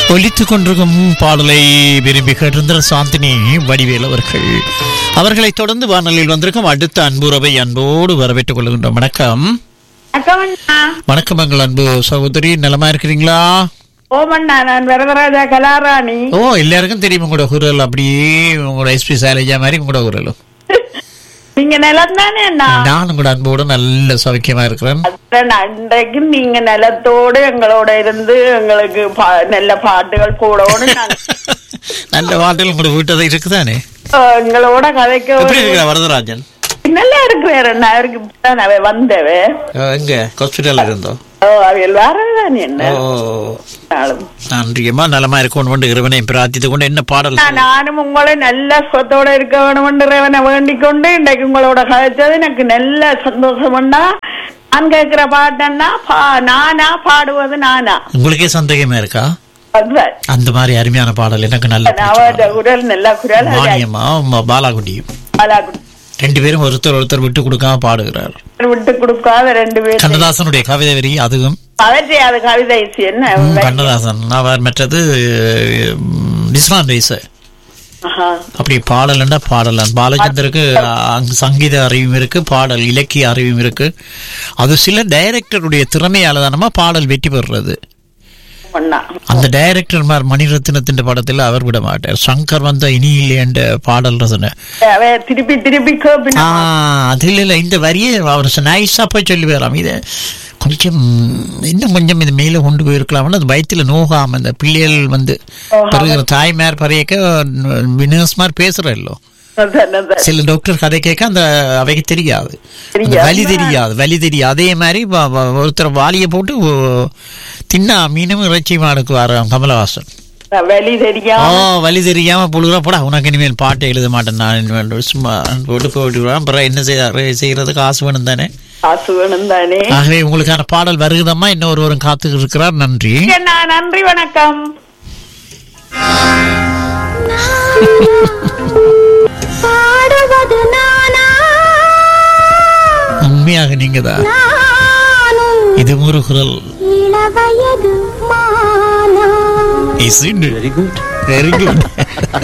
ஒலித்துக் கொண்டிருக்கும் பாடலை விரும்பி கேட்டிருந்த சாந்தினி வடிவேல் அவர்கள் அவர்களை தொடர்ந்து வானொலியில் வந்திருக்கும் அடுத்த அன்புறவை அன்போடு வரவேற்றுக் கொள்கின்றோம் வணக்கம் அக்கவண்ணா வணக்கம் எங்கள் அன்பு சகோதரி நலமா இருக்கிறீங்களா ஓமண்ணா நான் வரதராஜா கலாராணி ஓ எல்லாருக்கும் தெரியும் உங்களோட குரல் அப்படியே உங்களோட எஸ்பி சைலஜா மாதிரி உங்களோட குரலும் நீங்க நிலம் தானே அண்ணா நான் உங்களோட அன்போடு நல்ல சௌக்கியமா இருக்கிறேன் அதான் அன்றைக்கு நீங்க நிலத்தோடு எங்களோட இருந்து எங்களுக்கு பா- நல்ல பாட்டுகள் போடணும் நாங்க நல்ல பாட்டில் உங்களோட வீட்டதை இருக்குதானே அஹ், எங்களோட கதைக்க எப்படி இருக்கிற வரதராஜன் நல்லா இருக்கிறார் அண்ணா அவருக்கு இப்பதான் அவ வந்தவ அஹ், எங்க ஹாஸ்பிட்டல்ல இருந்தோம் ஓ அவையில் வரதானே என்ன ஓ நாளும். நன்றியம்மா நலமா இருக்கணும் கொண்டு இறைவனை பிரார்த்தித்துக் கொண்டு என்ன பாடல் நான் நானும் உங்களை நல்ல சொத்தோட இருக்க வேணும்ன்றவனை வேண்டிக் கொண்டு இன்றைக்கு உங்களோட கதைச்சது எனக்கு நல்ல சந்தோஷம்னா நான் கேட்கிற பாட்டன்னா பா நானா பாடுவது நானா உங்களுக்கே சந்தேகமா இருக்கா அதுதான். அந்த மாதிரி அருமையான பாடல் எனக்கு நல்ல பிடிச்ச அவரோட பாடல். குரல் நல்ல குரல் அது வாணியம்மா ம- பாலாகுட்டியும் அழகு. ரெண்டு பேரும் ஒருத்தர் ஒருத்தர் விட்டு கொடுக்காம பாடுகிறார் விட்டு கொடுக்காத ரெண்டு பேரும் கண்ணதாசனுடைய கவிதை வரி அதுவும் அவற்றை அது கவிதை என்ன ம், கண்ணதாசன் அவர் மற்றது நிஸ்லான் ரைஸ் ஆஹா. அப்படி பாடல்னா பாடல் பாலச்சந்தருக்கு அங்க சங்கீத அறிவும் இருக்கு பாடல் இலக்கிய அறிவும் இருக்கு அது சில டைரக்டருடைய திறமையால தானமா பாடல் வெற்றி பெறுறது அண்ணா. அந்த டைரக்டர் மார் மணிரத்னத்தின் படத்தில் அவர் விட மாட்டார் சங்கர் வந்த இனி என்ற பாடல் ரசனை அவ திருப்பி திருப்பி கேப்பினா ஆ அது இல்ல இல்ல இந்த வரியை அவர் நைஸா போய் சொல்லி போயிடலாம் இது கொஞ்சம் இன்னும் கொஞ்சம் இது மேலே கொண்டு போயிருக்கலாம்னு அது வயிற்றுல நோகாம இந்த பிள்ளைகள் வந்து பிறகு தாய்மார் பறையக்க வினர்ஸ்மார் பேசுறல்லோ அதான், அதான். சில டாக்டர் கதை கேட்க அந்த அவைக்கு தெரியாது அந்த தெரியாது. வலி தெரியாது வலி தெரியாது அதே மாதிரி வ- வ- ஒருத்தர் வாலியை போட்டு ஓ, தின்னா மீனும் இறைச்சி மாடுக்கு வர கமலஹாசன் வெளி ஓ தெரியாம வலி தெரியாம புழுகிறா போடா உனக்கு இனிமேல் பாட்டு எழுத மாட்டேன் நான் இனிமேல் சும்மா போட்டு போட்டு விடுவேன். அப்புறம் என்ன செய்ய செய்யறது காசு வேணும் தானே காசு வேணும் தானே ஆகவே உங்களுக்கான பாடல் வருகுதம்மா இன்னும் ஒருவரும் காத்துக்கிட்டு இருக்கிறார் நன்றி அண்ணா, நன்றி வணக்கம் பாடுவது நானா உண்மையாக நீங்க தான் நானும் இது ஒரு குரல் இளவயது மானா வெரி குட் வெரி குட்